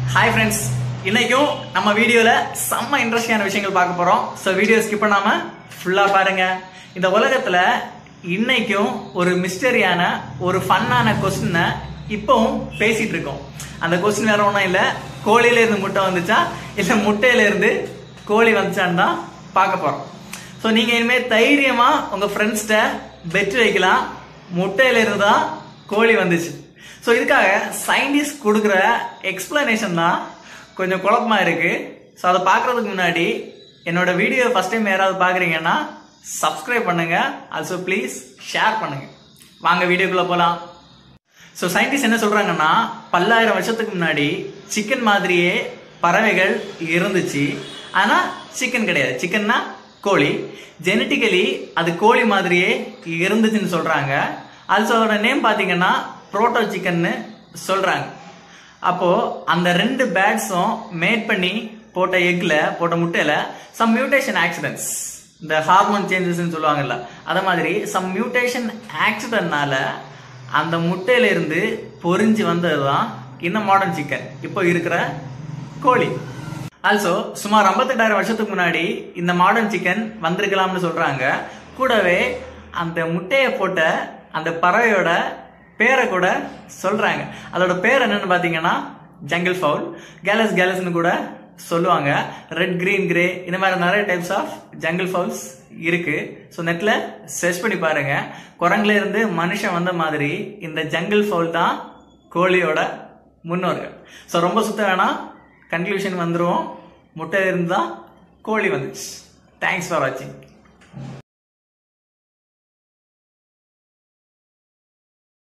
hi friends இன்னைக்கும் நம்ம வீடியோல செம்ம இன்ட்ரெஸ்டிங்கான விஷயங்கள் பார்க்க போறோம் ஸோ வீடியோ ஸ்கிப் பண்ணாம ஃபுல்லா பாருங்க இந்த உலகத்துல இன்னைக்கும் ஒரு மிஸ்டரியான ஒரு ஃபன்னான கொஸ்டினை இப்பவும் பேசிட்டு இருக்கோம் அந்த கொஸ்டின் வேற ஒன்றும் இல்லை கோழியில இருந்து முட்டை வந்துச்சா இல்லை முட்டையில இருந்து கோழி வந்துச்சான்னு தான் பார்க்க போறோம் ஸோ நீங்க இனிமேல் தைரியமா உங்க ஃப்ரெண்ட்ஸ்கிட்ட பெட் வைக்கலாம் முட்டையில இருந்து தான் கோழி வந்துச்சு ஸோ இதுக்காக சயின்டிஸ்ட் கொடுக்குற எக்ஸ்பிளனேஷன் தான் கொஞ்சம் குழப்பமா இருக்கு ஸோ அதை பார்க்கறதுக்கு முன்னாடி என்னோட வீடியோ ஃபர்ஸ்ட் டைம் யாராவது பார்க்குறீங்கன்னா சப்ஸ்கிரைப் பண்ணுங்க ஆல்சோ ப்ளீஸ் ஷேர் பண்ணுங்க வாங்க வீடியோக்குள்ள போகலாம் ஸோ சயின்டிஸ்ட் என்ன சொல்றாங்கன்னா பல்லாயிரம் வருஷத்துக்கு முன்னாடி சிக்கன் மாதிரியே பறவைகள் இருந்துச்சு ஆனா சிக்கன் கிடையாது சிக்கன்னா கோழி ஜெனட்டிக்கலி அது கோழி மாதிரியே இருந்துச்சுன்னு சொல்றாங்க ஆல்சோ அதோட நேம் பார்த்தீங்கன்னா புரோட்டோ சிக்கன்னு சொல்றாங்க அப்போ அந்த ரெண்டு பேட்ஸும் மேட் பண்ணி போட்ட எக்ல போட்ட முட்டையில சம் மியூட்டேஷன் ஆக்சிடென்ட்ஸ் இந்த ஹார்மோன் சேஞ்சஸ்ன்னு சொல்லுவாங்கல்ல அத மாதிரி சம் மியூட்டேஷன் ஆக்சிடென்ட்னால அந்த முட்டையில இருந்து பொரிஞ்சு வந்ததுதான் இந்த மாடர்ன் சிக்கன் இப்போ இருக்கிற கோழி ஆல்சோ சுமார் 58000 வருஷத்துக்கு முன்னாடி இந்த மாடர்ன் சிக்கன் வந்திருக்கலாம்னு சொல்றாங்க கூடவே அந்த முட்டையை போட்ட அந்த பறவையோட பேரை கூட சொல்றாங்க அதோட பேர் என்னன்னு பாத்தீங்கன்னா ஜங்கிள் ஃபவுல் கேலஸ் கேலஸ்னு கூட சொல்லுவாங்க ரெட் கிரீன் கிரே இந்த மாதிரி நிறைய டைப்ஸ் ஆஃப் ஜங்கிள் ஃபவுல்ஸ் இருக்கு ஸோ நெட்ல சர்ச் பண்ணி பாருங்க குரங்குல இருந்து மனுஷன் வந்த மாதிரி இந்த ஜங்கிள் ஃபவுல் தான் கோழியோட முன்னோர்கள் ஸோ ரொம்ப சுத்த வேணாம் கன்க்ளூஷன் வந்துருவோம் முட்டையில இருந்து தான் கோழி வந்துச்சு தேங்க்ஸ் ஃபார் வாட்சிங்